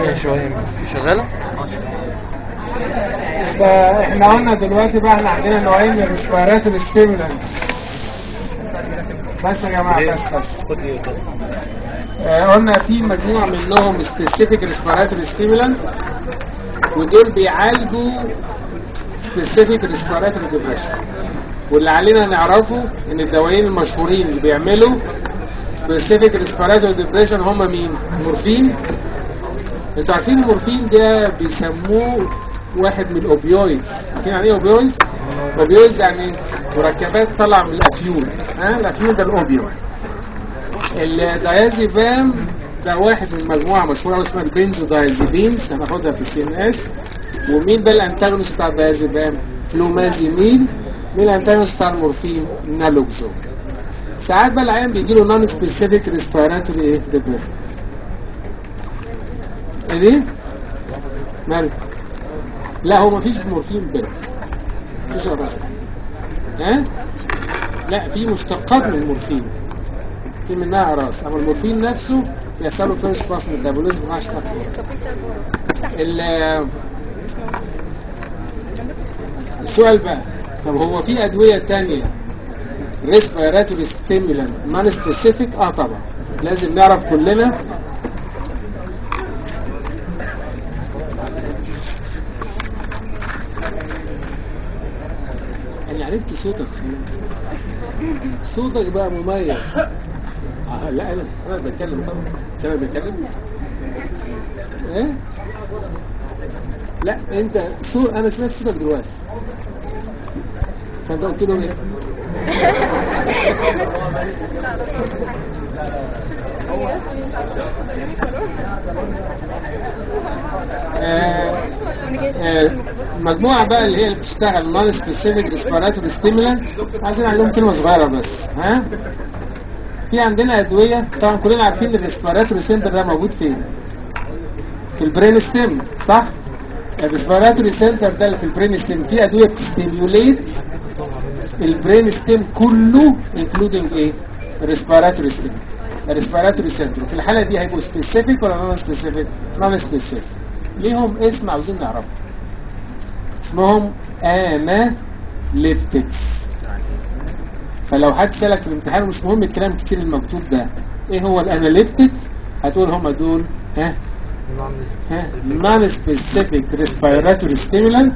شوية شغالة؟ ده احنا قلنا دلوقتي بقى احنا عندنا نوعين من الريسبيراتوري ستيمولانتس بس يا جماعه بس بس خد ايه طب؟ آه، قلنا في مجموعه منهم سبيسيفيك ريسبيراتوري ستيمولانت ودول بيعالجوا سبيسيفيك ريسبيراتوري ديبريشن واللي علينا نعرفه ان الدوايين المشهورين اللي بيعملوا سبيسيفيك ريسبيراتوري ديبريشن هم مين؟ مورفين انتوا عارفين المورفين ده بيسموه واحد من الاوبيويدز عارفين يعني ايه اوبيويدز؟ اوبيويدز يعني مركبات طالعه من الافيون ها الافيون ده الاوبيويد الدايازيبام ده واحد من مجموعه مشهوره اسمها البنزودايازيبينز هناخدها في السي ان اس ومين بقى الانتاجونست بتاع الدايازيبام؟ فلومازيمين مين الانتاجونست بتاع المورفين؟ نالوكزون ساعات بقى العيان بيجي له نون سبيسيفيك ريسبيراتوري ايه ديبريشن ايه دي؟ مال لا هو مفيش مورفين بس مفيش الرسم ها لا في مشتقات من المورفين في منها راس اما المورفين نفسه بيحصل له فيرست باس ميتابوليزم ما اشتغل ال السؤال بقى طب هو في ادويه تانية ريسبيراتوري ستيمولانت نون سبيسيفيك اه طبعا لازم نعرف كلنا انا عرفت صوتك خلاص صوتك بقى مميز آه لا انا انا بتكلم طبعا مش انا بتكلم ايه لا انت صوت انا سمعت صوتك دلوقتي فانت قلت له ايه آه، آه، مجموعة بقى اللي هي اللي بتشتغل نون سبيسيفيك ريسبيراتوري ستيمولانت عايزين عليهم كلمة صغيرة بس ها في عندنا أدوية طبعا كلنا عارفين الريسبيراتوري سنتر ده موجود فين في البرين ستيم صح الريسبيراتوري سنتر ده اللي في البرين ستيم في أدوية بتستيميوليت البرين ستيم كله انكلودنج ايه الريسبيراتوري ستيم الريسبيراتوري سنتر في الحالة دي هيبقوا سبيسيفيك ولا نون سبيسيفيك نون سبيسيفيك ليهم اسم عاوزين نعرفه اسمهم اناليبتكس فلو حد سألك في الامتحان مش مهم الكلام كتير المكتوب ده ايه هو الاناليبتك هتقول هم دول ها ها non specific respiratory stimulant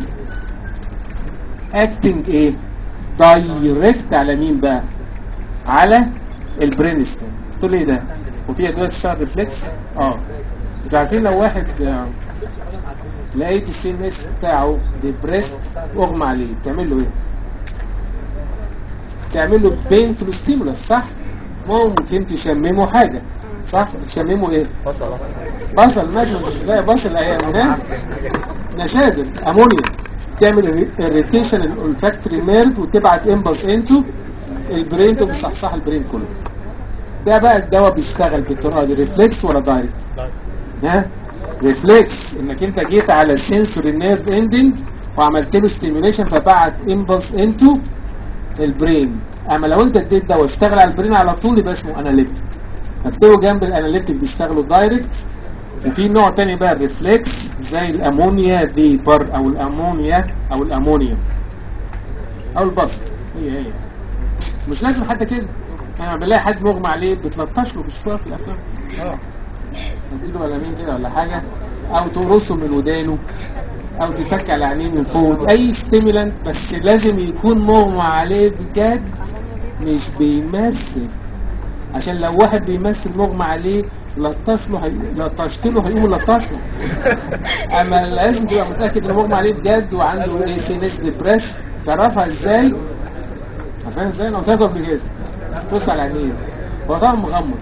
acting ايه دايركت على مين بقى على البرين ستيم تقول لي ايه ده وفي ادويه تشتغل ريفلكس اه انتوا عارفين لو واحد آه، لقيت السي ام اس بتاعه ديبريست واغمى عليه بتعمل له ايه تعمل له بينفول ستيمولس صح ممكن تشممه حاجه صح تشممه ايه بصل بصل ماشي مش لاقي بصل اهي هنا نشادر امونيا تعمل اريتيشن الفاكتوري نيرف وتبعت امبلس انتو البرين تقوم صحصح البرين كله ده بقى الدواء بيشتغل بالطريقه دي ريفلكس ولا دايركت ها ريفلكس انك انت جيت على السنسوري نيرف اندنج وعملت له ستيميوليشن فبعت امبلس انتو البرين اما لو انت اديت دواء اشتغل على البرين على طول يبقى اسمه اناليتيك اكتبوا جنب الاناليتيك بيشتغلوا دايركت وفي نوع تاني بقى الريفلكس زي الامونيا فيبر او الامونيا او الامونيوم او البصل هي هي مش لازم حتى كده انا بلاقي حد مغمى عليه بتلطش له بتشوفها في الافلام اه تديله ولا مين كده ولا حاجه او تقرصه من ودانه او تتك على عينيه من فوق اي ستيمولانت بس لازم يكون مغمى عليه بجد مش بيمثل عشان لو واحد بيمثل مغمى عليه لطش له هي... لطشت له هيقوم لطش له اما لازم تبقى متاكد انه مغمى عليه بجد وعنده ايه سينس ديبريشن تعرفها ازاي عارفين ازاي انا قلت لكم قبل كده بص على عينيه هو طبعا مغمض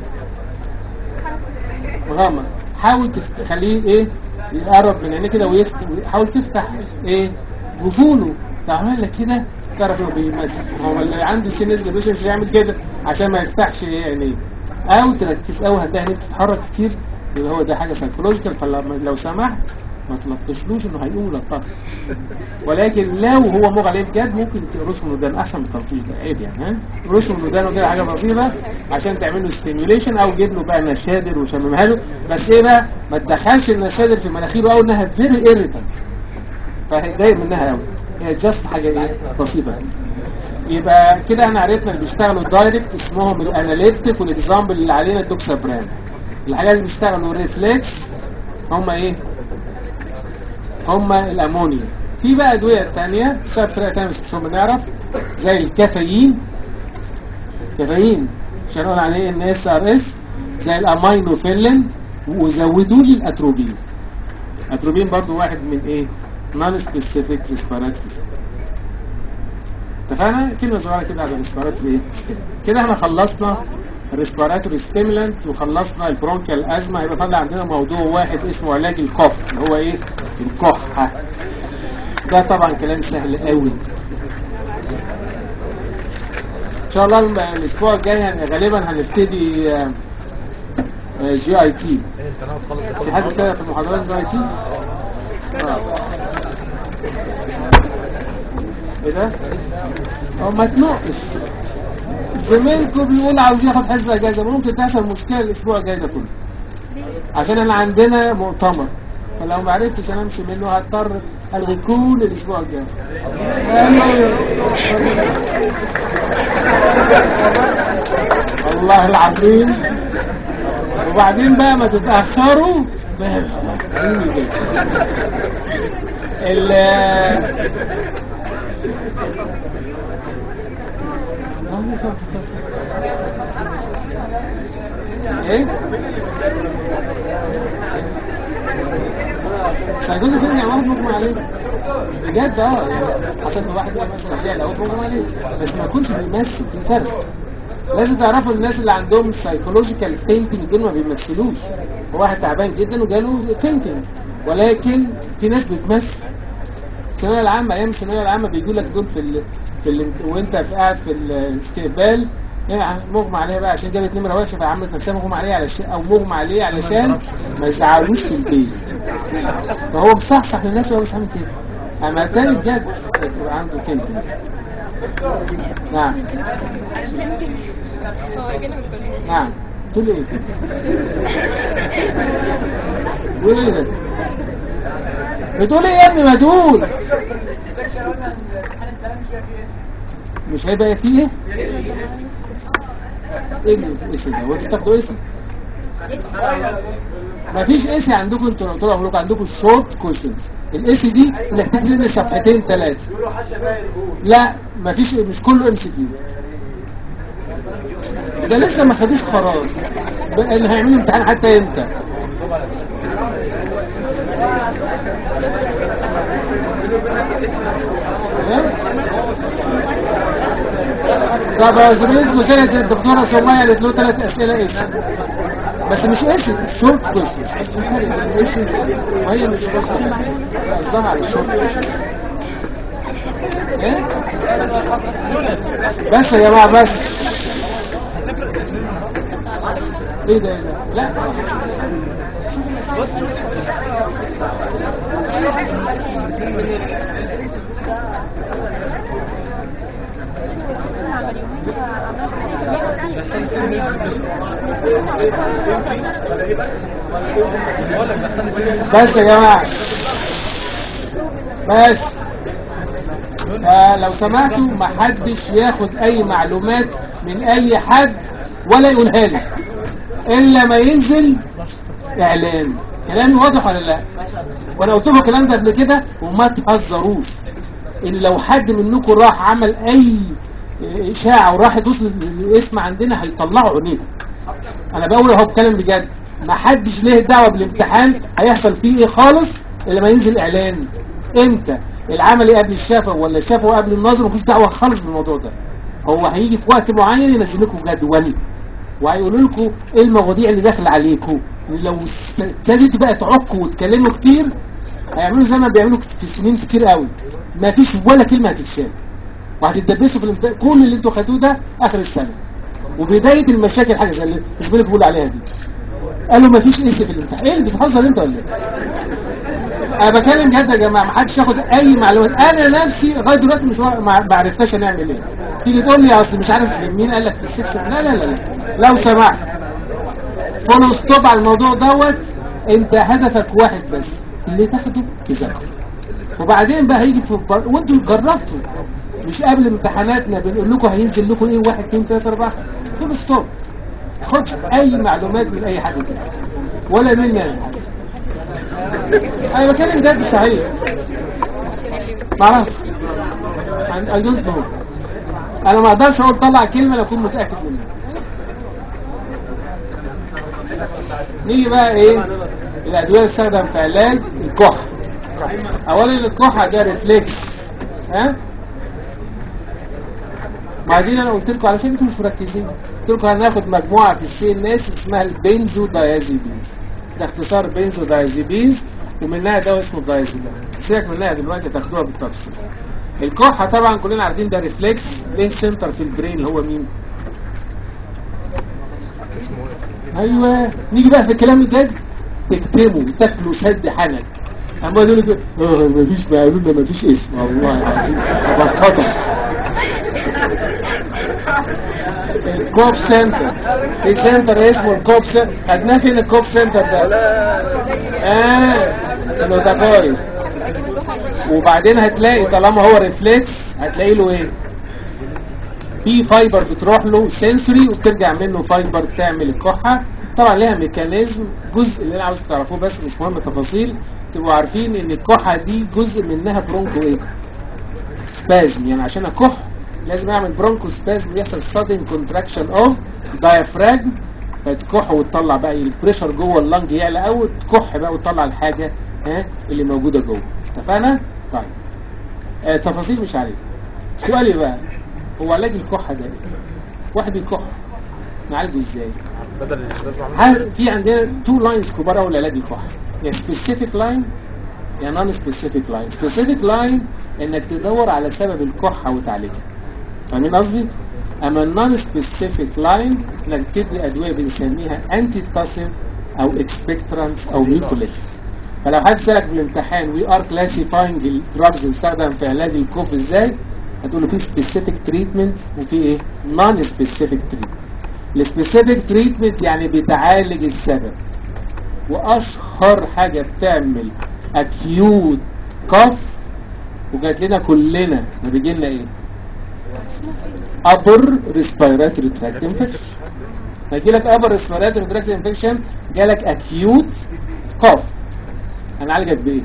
مغمض حاول تفت... تخليه ايه يقرب من عينيه كده ويفتح حاول تفتح ايه جفونه لو عمل لك كده تعرف انه بيمثل هو اللي عنده سينس ديبريشن مش هيعمل كده عشان ما يفتحش ايه عينيه او تركز قوي هتلاقي عينيه بتتحرك كتير يبقى هو ده حاجه سايكولوجيكال فلو سمحت ما تلطشلوش انه هيقوم يلطف ولكن لو هو مغ عليه بجد ممكن تقرصه من ودان احسن من التلطيش ده عيب يعني ها قرصه من ودانه كده حاجه بسيطه عشان تعمل له ستيميوليشن او جيب له بقى نشادر وشممها له بس ايه بقى ما تدخلش النشادر في مناخيره او انها فيري ايريتنت فهيتضايق منها قوي هي جاست حاجه ايه بسيطه يعني. يبقى كده احنا عرفنا اللي بيشتغلوا دايركت اسمهم الاناليتيك والاكزامبل اللي علينا الدوكسابرام الحاجات اللي بيشتغلوا ريفلكس هم ايه هم الامونيا في بقى ادويه تانية بسبب طريقه تانية مش مش بنعرف زي الكافيين كافيين مش هنقول عليه ان اس ار اس زي الامينوفيلين وزودوا لي الاتروبين اتروبين برضو واحد من ايه نون سبيسيفيك ريسبيراتوري اتفقنا كلمه صغيره كده على الريسبيراتوري ايه كده احنا خلصنا الريسبيراتوري ستيمولانت وخلصنا البرونكيال ازمه هيبقى فاضل عندنا موضوع واحد اسمه علاج الكف اللي هو ايه الكحه ده طبعا كلام سهل قوي ان شاء الله الم- الاسبوع الجاي هن- غالبا هنبتدي آه، آه، جي اي تي في حد كده في المحاضرات جي اي تي آه. ايه ده هو ما تنقص زميلكم بيقول عاوز ياخد حصه اجازه ممكن تحصل مشكله الاسبوع الجاي ده كله عشان احنا عندنا مؤتمر فلو ما عرفتش انا امشي منه هضطر الغي كل الاسبوع الجاي والله العظيم وبعدين بقى ما تتاخروا بقى تعملوا كده. ال ايه سايكوزي فين يعني واحد مغمى عليه بجد اه يعني حصل له واحد مثلا زعل او مغمى عليه بس ما يكونش بيمثل في فرق لازم تعرفوا الناس اللي عندهم سايكولوجيكال فينتنج دول ما بيمثلوش هو واحد تعبان جدا وجاله فينتنج ولكن في ناس بتمثل الثانويه العامه ايام الثانويه العامه بيجوا لك دول في ال... في ال... وانت في قاعد في الاستقبال يعني مغمى عليها بقى عشان جابت نمره وحشه فعملت نفسها مغمى عليه علشان او مغمى عليه علشان ما يزعلوش في البيت فهو مصحصح للناس وهو مش عامل كده اما التاني بجد يبقى عنده فينتنج نعم هو جينا من الكلية نعم تقول ايه تقول ايه ده بتقول ايه يا ابني ما تقول مش هيبقى فيه ايه ايه اللي في اسم ده هو انتوا بتاخدوا اسم مفيش اسي عندكم انتوا طول عمركم عندكم شورت كويشنز الاس دي انك تكتب لي صفحتين ثلاثه لا مفيش مش كله ام سي كيو ده لسه ما خدوش قرار بقى ان هيعملوا امتحان حتى امتى إيه؟ طب يا زميلتكم سنة الدكتورة سمية قالت له ثلاث أسئلة اسم بس مش اسم شورت كويشنز بس في فرق بين الاسم وهي مش شورت قصدها على الشورت كويشنز ايه بس يا جماعة بس ايه ده ايه ده لا طبعا شوف شوف الأسئلة. بس يا جماعة بس آه لو سمحتوا ما حدش ياخد اي معلومات من اي حد ولا يقولها لي الا ما ينزل اعلان كلامي واضح ولا لا وانا قلت لكم الكلام ده قبل كده وما تهزروش ان لو حد منكم راح عمل اي اشاعه وراح يدوس الاسم عندنا هيطلعوا عينيكم انا بقول اهو بتكلم بجد ما حدش ليه دعوه بالامتحان هيحصل فيه ايه خالص الا ما ينزل اعلان امتى العملي قبل الشفوي ولا الشفوي قبل النظر مفيش دعوه خالص بالموضوع ده هو هيجي في وقت معين ينزل لكم جدول وهيقولوا لكم ايه المواضيع اللي داخل عليكم لو ابتديتوا بقى تعكوا وتكلموا كتير هيعملوا زي ما بيعملوا كت- في سنين كتير قوي ما فيش ولا كلمه هتتشال وهتتدبسوا في الامتحان كل اللي انتوا خدوه ده اخر السنه وبدايه المشاكل حاجه زي اللي زميلك بيقول عليها دي قالوا ما فيش اس في الامتحان ايه اللي بتهزر انت ولا ايه انا بكلم جد يا جماعه ما حدش ياخد اي معلومات انا نفسي لغايه دلوقتي مش وا- ما ما عرفتش نعمل ايه تيجي تقول لي اصل مش عارف مين قال لك في السكشن لا لا لا لا لو سمحت فولو ستوب على الموضوع دوت انت هدفك واحد بس اللي تاخده تذاكره وبعدين بقى هيجي في بر... وانتوا جربتوا مش قبل امتحاناتنا بنقول لكم هينزل لكم ايه واحد اتنين تلاته اربعه فول ستوب ما تاخدش اي معلومات من اي حد تاني ولا مني انا حتى انا بتكلم جد صحيح ما اعرفش اي دونت نو انا ما اقدرش اقول طلع كلمه لو اكون متاكد منها نيجي بقى ايه الادويه اللي تستخدم في علاج الكحه اولا الكحه ده ريفلكس ها بعدين انا قلت لكم علشان انتوا مش مركزين قلت لكم هناخد مجموعه في السي ان اس اسمها البنزو دايازيبينز ده اختصار بنزو دايازيبينز ومنها دواء اسمه الدايازيبام سيبك منها دلوقتي تاخدوها بالتفصيل الكحه طبعا كلنا عارفين ده ريفلكس ليه سنتر في البرين اللي هو مين ايوه نيجي بقى في الكلام الجد تكتمه تاكله سد حنك اما يقول لك اه مفيش معلومه مفيش اسم والله العظيم ابقى الكوب سنتر في سنتر اسمه الكوب سنتر خدناه فين الكوب سنتر ده اه في الاوتاكاري وبعدين هتلاقي طالما هو ريفلكس هتلاقي له ايه في فايبر بتروح له سنسوري وبترجع منه فايبر تعمل الكحه طبعا ليها ميكانيزم جزء اللي انا عاوزكم تعرفوه بس مش مهم تفاصيل تبقوا عارفين ان الكحه دي جزء منها برونكو ايه سبازم يعني عشان اكح لازم اعمل برونكو سبازم يحصل sudden contraction of diaphragm فتكح وتطلع بقى البريشر جوه اللنج يعلى قوي تكح بقى وتطلع الحاجه ها اللي موجوده جوه اتفقنا؟ طيب آه تفاصيل مش عليه سؤالي بقى هو علاج الكحه ده ايه؟ واحد بيكح نعالجه ازاي؟ بدل الاحداث هل في عندنا تو لاينز كبار قوي لعلاج الكحه يا سبيسيفيك لاين يا نون سبيسيفيك لاين سبيسيفيك لاين انك تدور على سبب الكحه وتعالجها فاهمين قصدي اما النون سبيسيفيك لاين انك تدي ادويه بنسميها انتي تاسيف او اكسبكترانس او ميوكوليتيك فلو حد سالك في الامتحان وي ار كلاسيفاينج الدراجز اللي بتستخدم في علاج الكوف ازاي هتقول له في سبيسيفيك تريتمنت وفي ايه نون سبيسيفيك تريتمنت السبيسيفيك تريتمنت يعني بتعالج السبب واشهر حاجه بتعمل اكيوت كف وجات لنا كلنا ما بيجي لنا ايه upper respiratory tract infection هيجي لك upper respiratory tract infection جالك acute cough هنعالجك بايه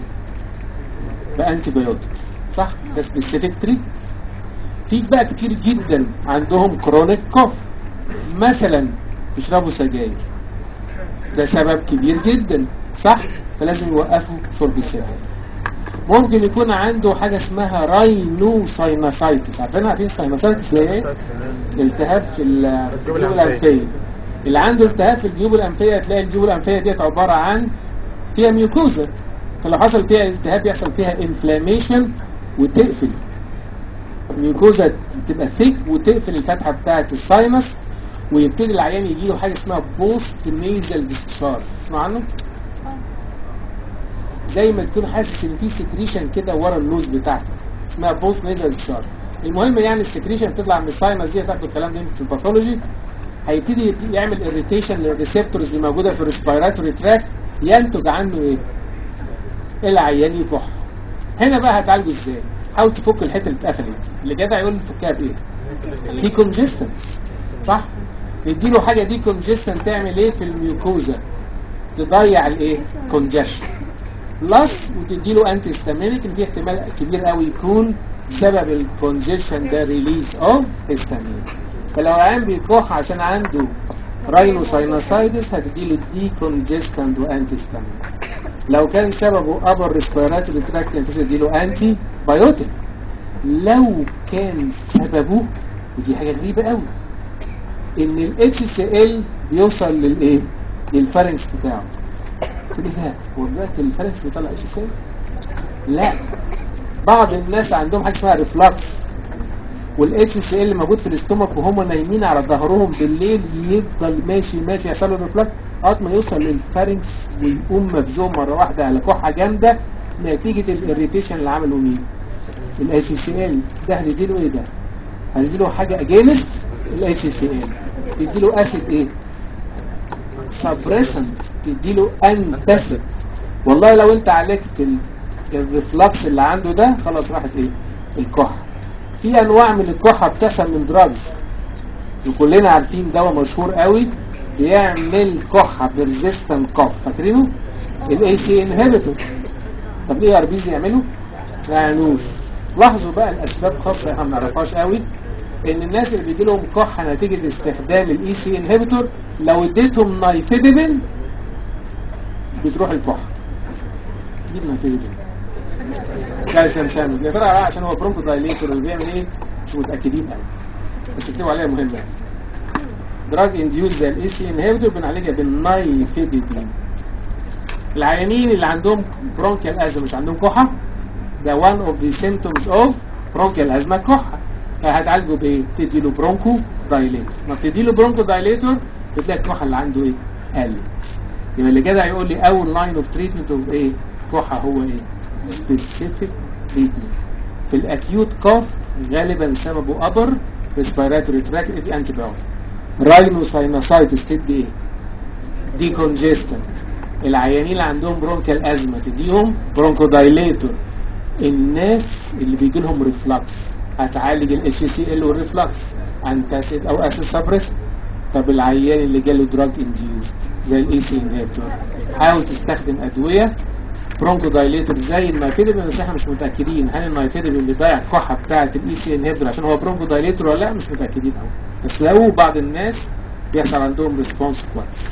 بانتي بايوتكس صح ده سبيسيفيك تريت في بقى كتير جدا عندهم كرونيك كوف مثلا بيشربوا سجاير ده سبب كبير جدا صح فلازم يوقفوا شرب السجاير ممكن يكون عنده حاجه اسمها راينو ساينوسايتس عارفين عارفين ساينوسايتس اللي هي ايه التهاب في الجيوب الانفيه اللي عنده التهاب في الجيوب الانفيه تلاقي الجيوب الانفيه ديت عباره عن فيها ميوكوزا فلو حصل فيها التهاب يحصل فيها انفلاميشن وتقفل الميوكوزا تبقى ثيك وتقفل الفتحه بتاعه الساينس ويبتدي العيان يجي له حاجه اسمها بوست نيزل ديسشارج تسمع عنه؟ زي ما تكون حاسس ان في سكريشن كده ورا النوز بتاعتك اسمها بوست نيزل ديسشارج المهم يعني السكريشن تطلع من الساينس دي هتاخدوا الكلام ده في الباثولوجي هيبتدي يعمل اريتيشن للريسبتورز اللي موجوده في الريسبيراتوري تراكت ينتج عنه ايه؟ العيان يكح هنا بقى هتعالجه ازاي؟ حاول تفك الحته اللي اتقفلت اللي جدع يقول لي فكها بايه؟ دي كونجستنس صح؟ نديله حاجه دي كونجستنت تعمل ايه في الميوكوزا؟ تضيع الايه؟ كونجشن بلس وتديله انتي هيستامينيك ان في احتمال كبير قوي يكون سبب الكونجيشن ده ريليز اوف هيستامين فلو العيان بيكح عشان عنده راينوساينوسايتس هتديله دي كونجستنت وانتي هيستامين لو كان سببه ابر ريسبيراتوري تراكت انفيشن اديله انتي بايوتيك لو كان سببه ودي حاجه غريبه قوي ان الاتش سي ال بيوصل للايه للفارنكس بتاعه تقول ايه ده هو دلوقتي الفارنكس بيطلع اتش سي ال لا بعض الناس عندهم حاجه اسمها ريفلكس والاتش سي ال موجود في الاستومك وهم نايمين على ظهرهم بالليل يفضل ماشي ماشي يحصل له ريفلكس لغايه ما يوصل للفارنكس ويقوم مفزوم مره واحده على كحه جامده نتيجه الاريتيشن اللي عمله مين؟ الاتش سي ال ده هتديله ايه ده؟ هتديله حاجه اجينست الاتش سي ال تديله اسيد ايه؟ سبريسنت تديله انتاسيد والله لو انت عالجت ال- الريفلكس اللي عنده ده خلاص راحت ايه؟ الكحه في انواع من الكحه بتحصل من دراجز وكلنا عارفين دواء مشهور قوي بيعمل كحه بيرزيستنت كوف فاكرينه؟ الاي سي انهبيتور طب الاي ار بيز يعملوا؟ ما يعملوش لاحظوا بقى الاسباب خاصه احنا ما نعرفهاش قوي ان الناس اللي بيجي لهم كحه نتيجه استخدام الاي سي انهبيتور لو اديتهم نايفيدبين بتروح الكحه جيب نايفيدبين كالسيوم شانل يا ترى بقى عشان هو برونكو دايليتور اللي بيعمل ايه مش متاكدين قوي بس اكتبوا عليها مهمه دراج انديوز زي الاي سي انهبيتور بنعالجها بالنايفيدبين العيانين اللي عندهم برونكيال ازمه مش عندهم كحه ده one of the symptoms of bronchial asthma كحه فهتعالجه بايه؟ تدي له برونكو دايليتور ما بتدي له برونكو دايليتور بتلاقي الكحه اللي عنده ايه؟ قلت يبقى اللي كده هيقول لي اول لاين اوف تريتمنت اوف ايه؟ كحه هو ايه؟ سبيسيفيك تريتمنت في الاكيوت كاف غالبا سببه ابر ريسبيراتوري تراك ادي انتي بايوتيك راينو ساينوسايتس تدي ايه؟ دي كونجستنت العيانين اللي عندهم برونكال ازمه تديهم برونكو دايليتور الناس اللي بيجي لهم ريفلكس هتعالج الاتش سي ال والريفلكس انتاسيد او اسيد سبريس طب العيان اللي جاله دراج انديوست زي الاي سي انهبيتور حاول تستخدم ادويه برونكو دايليتور زي النايفيدبين بس احنا مش متاكدين هل النايفيدبين بيضيع الكحه بتاعه الاي سي انهبيتور عشان هو برونكو دايليتور ولا لا مش متاكدين قوي بس لو بعض الناس بيحصل عندهم ريسبونس كويس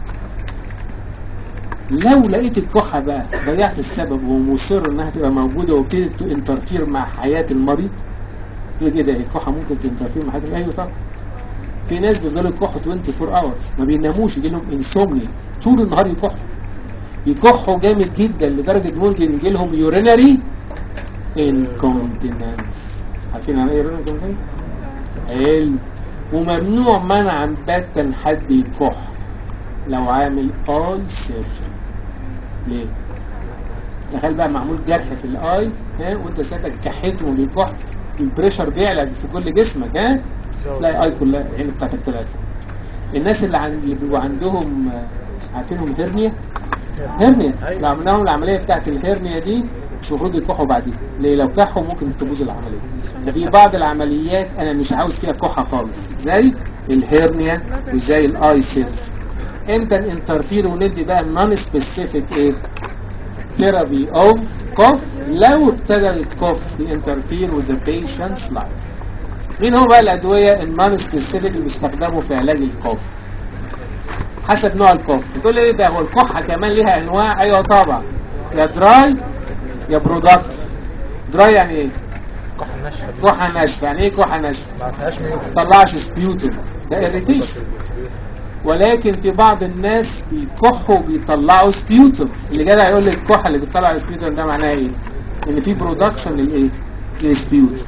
لو لقيت الكحة بقى ضيعت السبب ومصر انها تبقى موجودة وابتدت تنترفير مع حياة المريض تقول كده هي الكحة ممكن تنترفير مع حياة المريض ايوه طبعا في ناس بيفضلوا يكحوا 24 اورز ما بيناموش يجي لهم انسومنيا طول النهار يكحوا يكحوا جامد جدا لدرجة ممكن يجي لهم يورينري انكونتيننس عارفين يعني ايه يورينري انكونتيننس؟ حلو وممنوع منعا باتا حد يكح لو عامل اي سيرجن ليه؟ تخيل بقى معمول جرح في الاي ها وانت ساعتك كحيت وبيكح البريشر بيعلى في كل جسمك ها تلاقي اي كلها العين بتاعتك طلعت الناس اللي عن... اللي بيبقوا عندهم آه، عارفينهم هرنيا هرنيا لو عملنا لهم العمليه بتاعت الهرنيا دي مش المفروض يكحوا بعدين ليه لو كحوا ممكن تبوظ العمليه ففي بعض العمليات انا مش عاوز فيها كحه خالص زي الهرنيا وزي الاي سيرجن امتى الانترفير وندي بقى نون سبيسيفيك ايه ثيرابي اوف كوف لو ابتدى الكوف ينترفير with the patient's life مين هو بقى الادويه النون سبيسيفيك اللي بيستخدموا في علاج الكوف حسب نوع الكوف تقول لي ايه ده هو الكحه كمان ليها انواع ايوه طبعا يا دراي يا برودكت دراي يعني ايه كحة ناشفة دي كحه ناشفه يعني ايه كحه ناشفه ما فيهاش ميوكس ما تطلعش سبيوتم ده اريتيشن ولكن في بعض الناس بيكحوا بيطلعوا سبيوتم اللي جدع يقول لي الكحه اللي بتطلع سبيوتم ده معناها ايه ان في برودكشن للايه للسبيوتم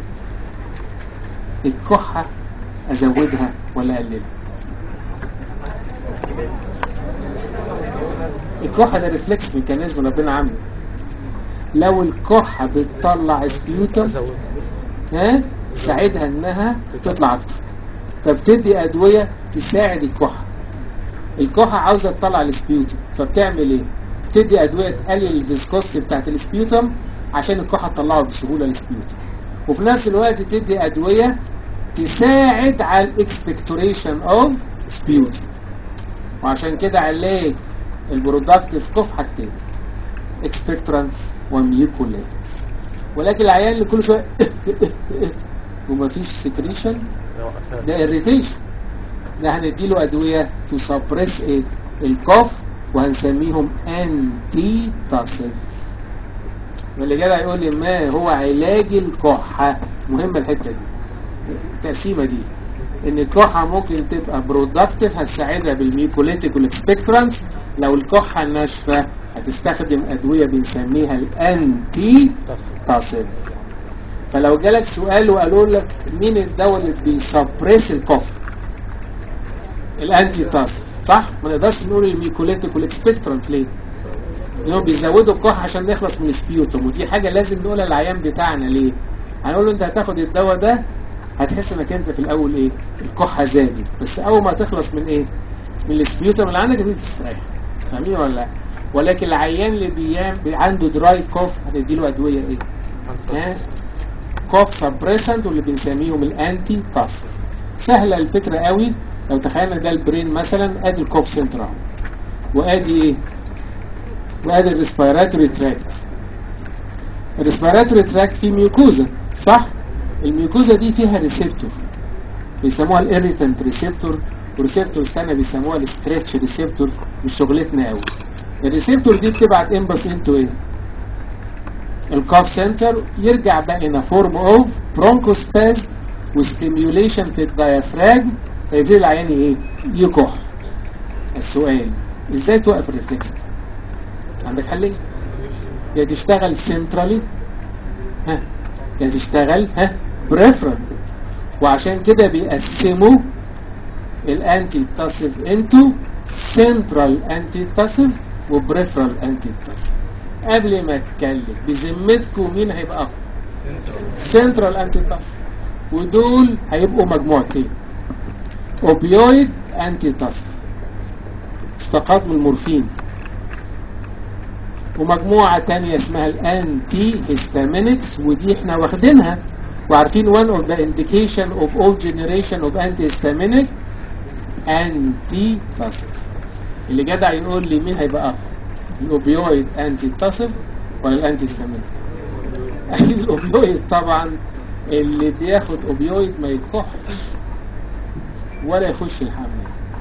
الكحه ازودها ولا اقللها الكحه ده ريفلكس ميكانيزم ربنا عامله لو الكحه بتطلع سبيوتم ازود ها ساعدها انها تطلع اكتر فبتدي ادويه تساعد الكحه الكحه عاوزه تطلع السبيوتم فبتعمل ايه بتدي ادويه تقلل الفيسكوستي بتاعت السبيوتم عشان الكحه تطلعه بسهوله السبيوتم وفي نفس الوقت تدي ادويه تساعد على الاكسبكتوريشن اوف سبيوتم وعشان كده علاج البرودكتيف كوف حاجتين اكسبكتورانس وميوكوليتس ولكن العيان اللي كل شويه ومفيش سكريشن ده اريتيشن ده هنديله ادويه تو سبريس ايه الكوف وهنسميهم انتي تاسيف واللي جاي هيقول لي ما هو علاج الكحه مهمه الحته دي التقسيمه دي ان الكحه ممكن تبقى برودكتيف هتساعدها بالميوكوليتيك والاكسبكترانس لو الكحه ناشفه هتستخدم ادويه بنسميها الانتي تاسيف فلو جالك سؤال وقالوا لك مين الدواء اللي بيسبريس الكف الانتي تاسف صح ما نقدرش نقول الميكوليتيك والاكسبكترانت ليه انهم بيزودوا الكح عشان نخلص من السبيوتوم ودي حاجه لازم نقولها للعيان بتاعنا ليه هنقول له انت هتاخد الدواء ده هتحس انك انت في الاول ايه الكحه زادت بس اول ما تخلص من ايه من السبيوتوم اللي عندك تبتدي تستريح فاهمين ولا لا ولكن العيان اللي بيام عنده دراي كوف هنديله ادويه ايه ها كوف سبريسنت واللي بنسميهم الانتي تاسف سهله الفكره قوي لو تخيلنا ده البرين مثلا ادي الكوف سنتر اهو وادي ايه وادي الريسبيراتوري تراكت الريسبيراتوري تراكت فيه ميوكوزا صح الميوكوزا دي فيها ريسبتور بيسموها الاريتنت ريسبتور وريسبتور استنى بيسموها الستريتش ريسبتور مش شغلتنا قوي الريسبتور دي بتبعت امبس انتو ايه الكاف سنتر يرجع بقى in a form of bronchospasm وستيميوليشن في الديافراجم فيبتدي العيان ايه يكح السؤال ازاي توقف الريفلكس ده عندك حلين يا تشتغل سنترالي ها يا تشتغل ها بريفرال وعشان كده بيقسموا الانتي تاسيف انتو سنترال انتي تاسيف وبريفرال انتي تاسيف قبل ما اتكلم بذمتكم مين هيبقى اقوى سنترال انتي تاسيف ودول هيبقوا مجموعتين اوبيويد انتي تاسيف اشتقاق من المورفين ومجموعة تانية اسمها الانتي هيستامينكس ودي احنا واخدينها وعارفين one of the indication of all generation of antihistaminic anti تصف اللي جدع يقول لي مين هيبقى اقوى الاوبيويد انتي تصف ولا الانتي هيستامينيك اكيد الاوبيويد طبعا اللي بياخد اوبيويد ما يكحش ولا يخش الحمام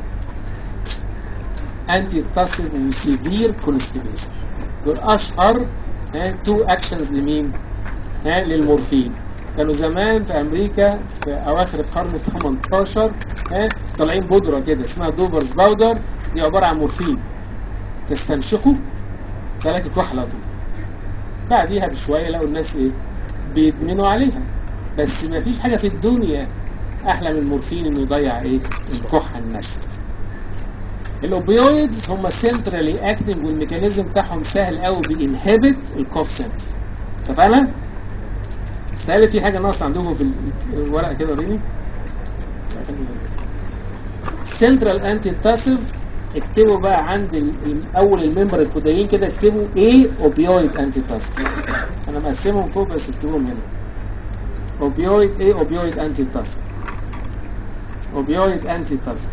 انتي تصف وسيفير كونستيبيشن دول اشهر تو اكشنز لمين ها للمورفين كانوا زمان في امريكا في اواخر القرن ال 18 ها طالعين بودره كده اسمها دوفرز باودر دي عباره عن مورفين تستنشقه تلاقي كحله طول بعديها بشويه لقوا الناس ايه بيدمنوا عليها بس ما فيش حاجه في الدنيا احلى من المورفين انه يضيع ايه الكحه النشف الاوبيويدز هم سنترالي اكتنج والميكانيزم بتاعهم سهل قوي بينهبت الكوف سنتر اتفقنا؟ استهل في حاجه ناقصه عندكم في الورقه كده وريني سنترال انتي تاسيف اكتبوا بقى عند ال- اول الممبر الكودايين كده اكتبوا ايه اوبيويد انتي تاسيف انا مقسمهم فوق بس اكتبوهم هنا اوبيويد ايه اوبيويد انتي تاسيف اوبيويد انتي تاسيف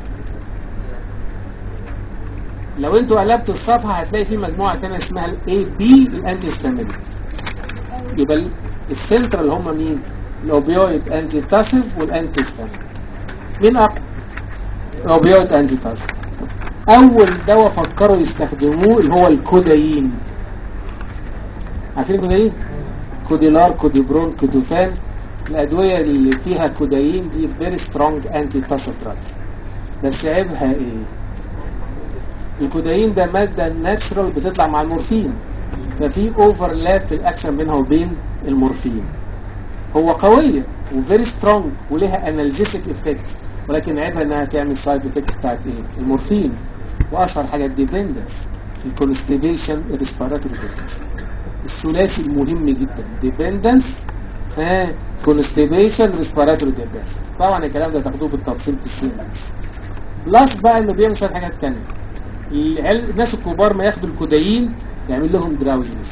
لو انتوا قلبتوا الصفحه هتلاقي في مجموعه تانية اسمها الاي بي الانتي هيستامينيك يبقى ال- السنترال هم مين الاوبيويد انتي تاسيف والانتي هيستامينيك مين اقوى الاوبيويد انتي تاسيف اول دواء فكروا يستخدموه اللي هو الكودايين عارفين الكودايين كوديلار كوديبرون كودوفان الادويه اللي فيها كودايين دي فيري سترونج انتي تاسيف دراجز بس عيبها ايه الكودايين ده ماده ناتشرال بتطلع مع المورفين ففي اوفرلاب في الاكشن بينها وبين المورفين هو قويه وفيري سترونج ولها انالجيسيك افكت ولكن عيبها انها تعمل سايد افكت بتاعت ايه المورفين واشهر حاجه الديبندنس الكونستيبيشن الريسبيراتوري ديبندنس الثلاثي المهم جدا ديبندنس ها كونستيبيشن ريسبيراتوري ديبندنس طبعا الكلام ده تاخدوه بالتفصيل في السينكس بلس بقى انه بيعمل شويه حاجات تانية العيال- الناس الكبار ما ياخدوا الكودايين يعمل لهم دراوزنس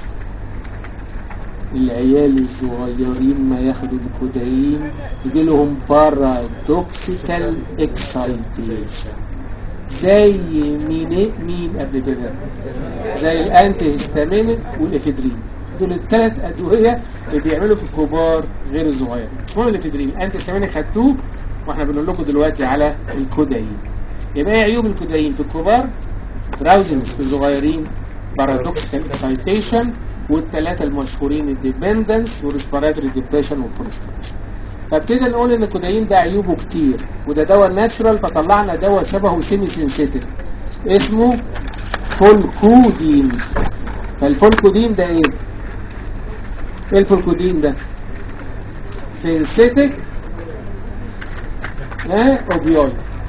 العيال الصغيرين ما ياخدوا الكودايين يجي لهم بارادوكسيكال اكسايتيشن زي مين مين قبل كده زي الانتي هيستامينيك والافيدرين دول الثلاث ادويه اللي بيعملوا في الكبار غير الصغير مش مهم الافيدرين الانتي هيستامينيك خدتوه واحنا بنقول لكم دلوقتي على الكودايين يبقى ايه عيوب الكودايين في الكبار دراوزنس في الصغيرين بارادوكسيكال اكسايتيشن والثلاثه المشهورين الديبندنس والريسبيراتوري ديبريشن والكونستريشن فابتدينا نقول ان الكودايين ده عيوبه كتير وده دواء ناتشرال فطلعنا دواء شبهه سيمي سينسيتيف اسمه فولكودين فالفولكودين ده ايه؟ ايه الفولكودين ده؟ سينسيتيك ها اوبيويد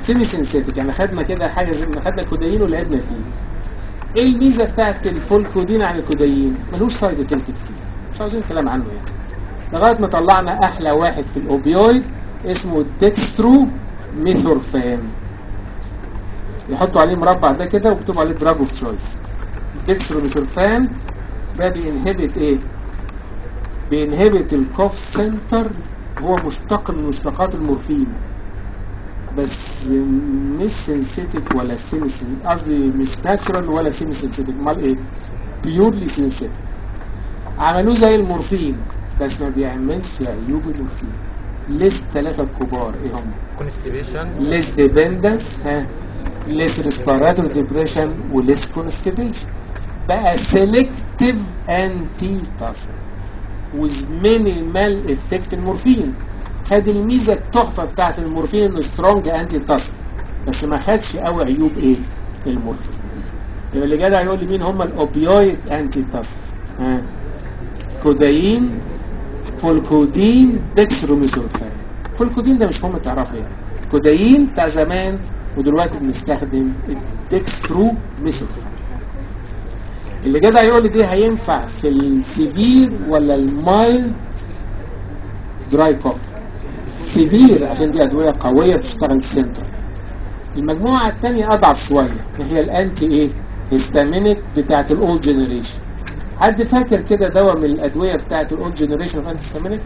سيمي سينسيتك يعني خدنا كده حاجه زي ما خدنا كودايين ولعبنا فيه ايه الميزه بتاعت الفولكودين عن الكودايين ملوش سايد افكت كتير مش عاوزين كلام عنه يعني لغايه ما طلعنا احلى واحد في الاوبيويد اسمه الدكسترو ميثورفان يحطوا عليه مربع ده كده ويكتبوا عليه دراج اوف تشويس الدكسترو ميثورفان ده بينهبت ايه بينهبت الكوف سنتر هو مشتق من مشتقات المورفين بس مش سنسيتك ولا سيمي قصدي مش ناتشرال ولا سيمي سنسيتك امال ايه بيورلي سنسيتك عملوه زي المورفين بس ما بيعملش عيوب المورفين ليس ثلاثة الكبار ايه هم كونستيبيشن ليس ديبندنس ها ليس ريسبيراتوري ديبريشن وليس كونستيبيشن بقى سيلكتيف انتي تاسر with minimal effect المورفين خد الميزه التحفه بتاعت المورفين انه سترونج انتي تاسر بس ما خدش قوي عيوب ايه المورفين يبقى اللي جدع يقول لي مين هم الاوبيويد انتي تاسر ها كودايين فولكودين ديكستروميثورفان فولكودين ده مش مهم تعرفه يعني كودايين بتاع زمان ودلوقتي بنستخدم الديكستروميثورفان اللي جدع يقول لي دي هينفع في السيفير ولا المايلد دراي كوف سيفير عشان دي ادويه قويه بتشتغل سنتر المجموعه الثانيه اضعف شويه وهي الانتي ايه هيستامينيك بتاعت الاولد جنريشن حد فاكر كده دواء من الادويه بتاعت الاولد جنريشن اوف انتي هيستامينيك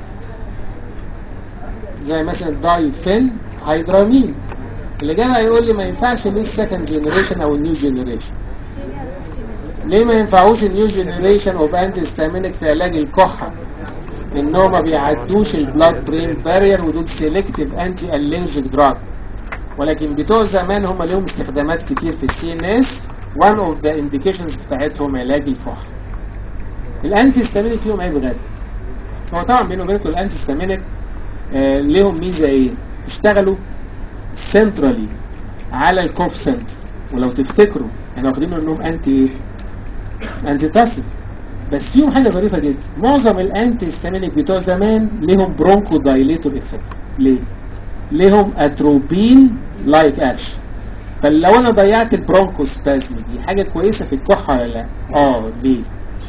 زي مثلا دايفين هيدرامين اللي جاي يقول لي ما ينفعش ليه السكند جنريشن او النيو جنريشن ليه ما ينفعوش النيو جنريشن اوف انتي هيستامينيك في علاج الكحه انهم ما بيعدوش البلاد برين بارير ودول سيلكتيف انتي الرجيك دراج ولكن بتوع زمان هم ليهم استخدامات كتير في السي ان اس one of the indications بتاعتهم علاج الكحه الانتي هيستامينيك فيهم عيب غبي هو طبعا بينه وبينكم الانتي هيستامينيك آه ليهم ميزه ايه اشتغلوا سنترالي على الكوف سنتر ولو تفتكروا احنا واخدين انهم انتي ايه انتي تاسف بس فيهم حاجه ظريفه جدا معظم الانتي هيستامينيك بتوع زمان ليهم برونكو دايليتور افكت ليه ليهم اتروبين لايك اكشن فلو انا ضيعت البرونكو سبازم دي حاجه كويسه في الكحه ولا لا اه ليه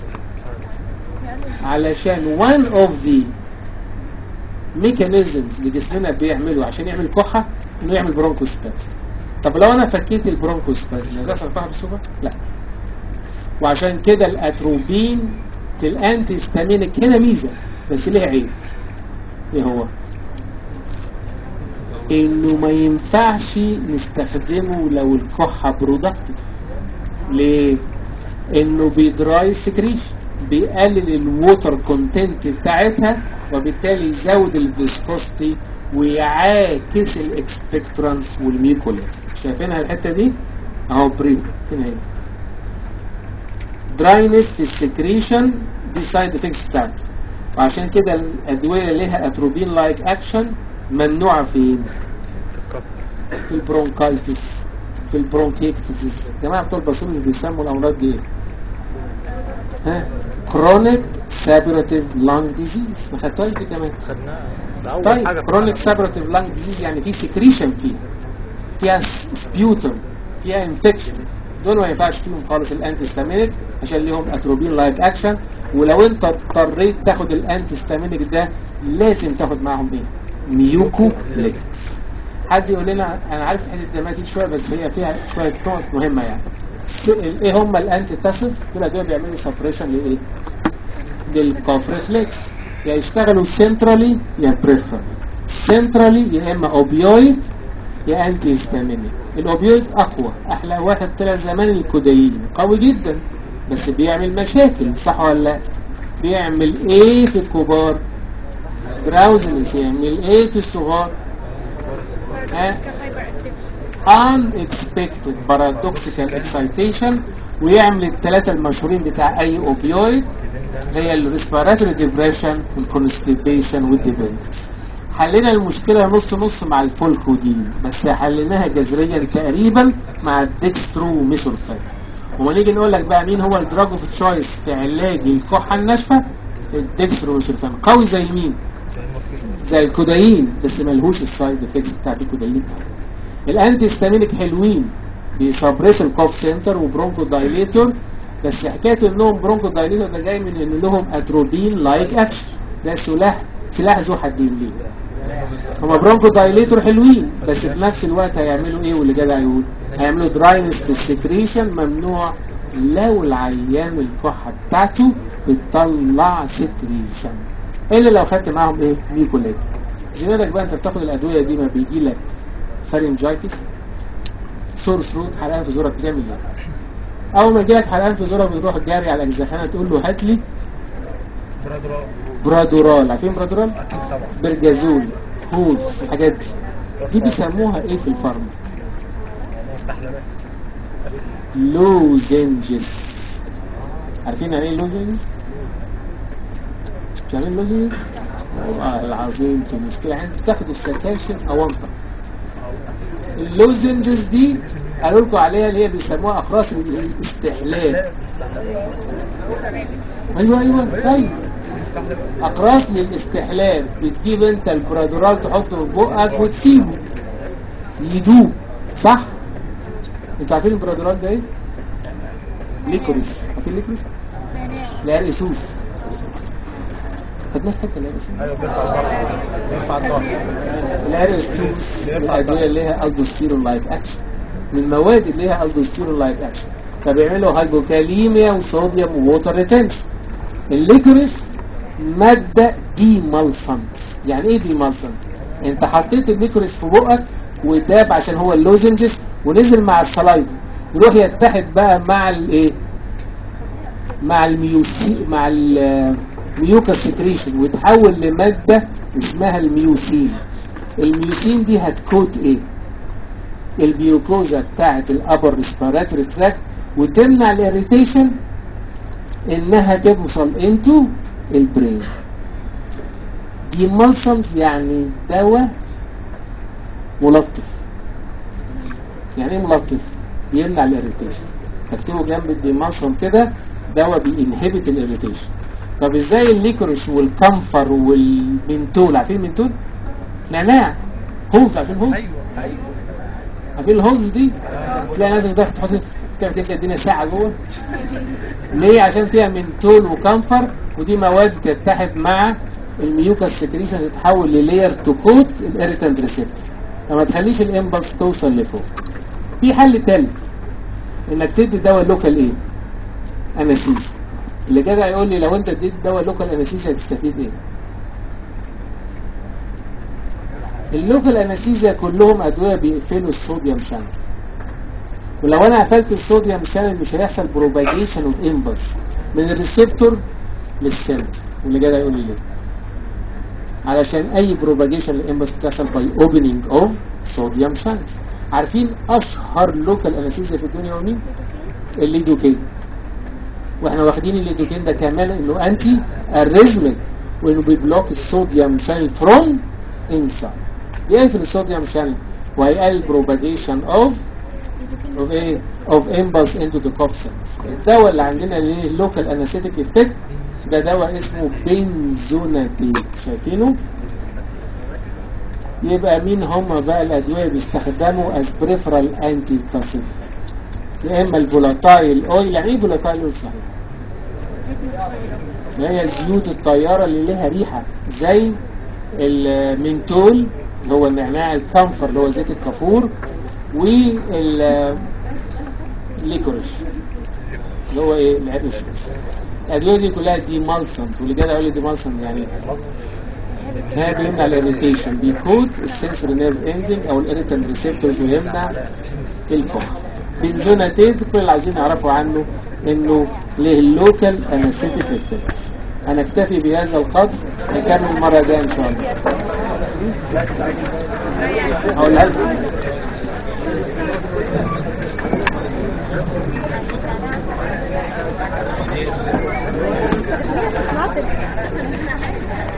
علشان one of the mechanisms اللي جسمنا بيعمله عشان يعمل كحه انه يعمل برونكو سبازم طب لو انا فكيت البرونكو سبازم هتحصل كحه بسهوله لا وعشان كده الاتروبين في الانتي هيستامينيك هنا ميزه بس ليه عيب ايه هو انه ما ينفعش نستخدمه لو الكحه برودكتيف ليه انه بيدراي سكريشن بيقلل الووتر كونتنت بتاعتها وبالتالي يزود الفيسكوستي ويعاكس الاكسبكترانس والميكوليت شايفينها الحته دي اهو بري فين هي دراينس في السكريشن دي سايد افكتس بتاعته وعشان كده الادويه اللي ليها اتروبين لايك اكشن ممنوعه فين في البرونكايتس في البرونكيكتسس الجماعه بتوع الباثولوجي بيسموا الامراض دي ايه ها كرونيك سابراتيف لانج ديزيز ما خدتوهاش دي كمان خدناها ده اول طيب حاجه كرونيك سابراتيف لانج ديزيز يعني في سكريشن فيها فيها سبيوتم فيها انفكشن دول ما ينفعش فيهم خالص الانتي ستامينيك عشان ليهم اتروبين لايك اكشن ولو انت اضطريت تاخد الانتي ستامينيك ده لازم تاخد معاهم ايه ميوكو ليكتس حد يقول لنا انا عارف الحته الدماتيك شويه بس هي فيها شويه نقط مهمه يعني س- ايه هم الانتي تاسف دول ادويه بيعملوا سبريشن لايه للكوف ريفلكس يا يشتغلوا سنترالي يا بريفر سنترالي يا اما اوبيويد يا انتي هيستامينيك الاوبيويد اقوى احلى واحد طلع زمان الكودايين قوي جدا بس بيعمل مشاكل صح ولا لا بيعمل ايه في الكبار دراوزنس يعمل ايه في الصغار ها unexpected paradoxical excitation ويعمل الثلاثة المشهورين بتاع أي أوبيويد هي الريسبيراتوري ديبريشن والكونستيبيشن والديبندنس حلينا المشكلة نص نص مع الفولكودين بس حليناها جذريا تقريبا مع الديكسترو ميثورفان وما نيجي نقول لك بقى مين هو الدراج اوف تشويس في علاج الكحة الناشفة الديكسترو ميثورفان قوي زي مين؟ زي المورفين زي الكودايين بس ملهوش السايد افكتس بتاعت الكودايين الانتي هيستامينيك حلوين بيسبريس الكوف سنتر وبرونكو دايليتور بس حكايه انهم برونكو دايليتور ده جاي من ان لهم اتروبين لايك اكشن ده سلاح سلاح ذو حدين ليه هما برونكو دايليتور حلوين بس في نفس الوقت هيعملوا ايه واللي جدع يقول هيعملوا دراينس في السكريشن ممنوع لو العيان الكحه بتاعته بتطلع سكريشن الا لو خدت معاهم ايه ميكولات زمانك بقى انت بتاخد الادويه دي ما بيجي لك فارنجايتس سور ثروت حرقان في زورك بتعمل ايه اول ما يجي لك حرقان في زورك بتروح جاري على الزخانه تقول له هات لي برادرا برادورال عارفين برادورال اكيد طبعا برجازول هولز الحاجات دي دي بيسموها ايه في الفارما مستحلمات لوزنجز عارفين يعني ايه لوزنجز مش عارفين لوزنجز والله العظيم دي مشكله عندي تاخد السكاشن اونطه اللوزنجز دي قالوا لكم عليها اللي هي بيسموها اقراص الاستحلال ايوه ايوه طيب اقراص للاستحلال بتجيب انت البرادورال تحطه في بقك وتسيبه يدوب صح انتوا عارفين البرادورال ده ايه ليكوريش عارفين ليكوريش لا ريسوس خدناه في حته لا ريسوس ايوه بيرفع الضغط بيرفع الضغط الاريستوس من الادويه اللي ليها الدوستيرون لايك اكشن من المواد اللي ليها الدوستيرون لايك اكشن فبيعملوا هايبوكاليميا وصوديوم ووتر ريتنشن الليكوريش ماده دي مالسنت يعني ايه دي مالسنت انت حطيت الليكوريش في بقك وداب عشان هو اللوزنجز ونزل مع السلايفا يروح يتحد بقى مع الايه مع الميوسي مع الميوكا سكريشن ويتحول لماده اسمها الميوسين الميوسين دي هتكوت ايه البيوكوزا بتاعت الابر ريسبيراتوري تراكت وتمنع الاريتيشن انها توصل انتو البرين دي ملصمت يعني دواء ملطف يعني ايه ملطف بيمنع الاريتيشن تكتبه جنب الديمالسون كده دواء بينهبت الاريتيشن طب ازاي الليكوريش والكمفر والمنتول عارفين المنتول نعناع هولز عارفين هولز ايوه ايوه عارفين الهولز دي تلاقي ناس داخل تحط تعمل كده الدنيا ساعه جوه ليه عشان فيها منتول وكمفر ودي مواد تتحد مع الميوكاس سكريشن تتحول للير تو كوت الاريتنت ريسبتور فما تخليش الامبلس توصل لفوق في حل ثالث انك تدي دواء لوكال ايه انستيزيا اللي كده يقول لي لو انت اديت دواء لوكال انستيزيا هتستفيد ايه اللوكال انستيزيا كلهم ادويه بيقفلوا الصوديوم شانل ولو انا قفلت الصوديوم شانل مش هيحصل بروباجيشن اوف امبلس من الريسبتور للسنتر واللي جاي يقول لي ليه علشان اي بروباجيشن للامبلس بتحصل باي اوبننج اوف صوديوم شانل عارفين اشهر لوكال انستيزيا في الدنيا هو مين الليدوكين واحنا واخدين الليدوكين ده كمان انه انتي اريزمك وانه بيبلوك الصوديوم شانل فروم انسايد بيقفل الصوديوم شانل وهيقلل بروباجيشن اوف اوف ايه اوف امبلس انتو ذا كوف سنتر الدواء اللي عندنا اللي ليه لوكال انستيك افكت ده دواء اسمه بنزوناتيد شايفينه يبقى مين هم بقى الادويه اللي بيستخدموا از بريفرال انتي تاسيد يا اما الفولاتايل اويل يعني ايه فولاتايل اويل صحيح اللي هي زيوت الطياره اللي ليها ريحه زي المنتول اللي هو النعناع الكمفر اللي هو زيت الكافور والليكوريش اللي هو ايه العرقسوس الادويه دي كلها دي مالسنت واللي جاي يقول لي دي مالسنت يعني ايه هي بيمنع الاريتيشن بيكوت السنسوري نيرف اندنج او الاريتال ريسبتورز ويمنع الكوم بنزوناتيد كل اللي عايزين نعرفوا عنه انه ليه اللوكال انستيك افكتس هنكتفي بهذا القدر نكمل المره الجايه ان شاء الله هقولها لكم Not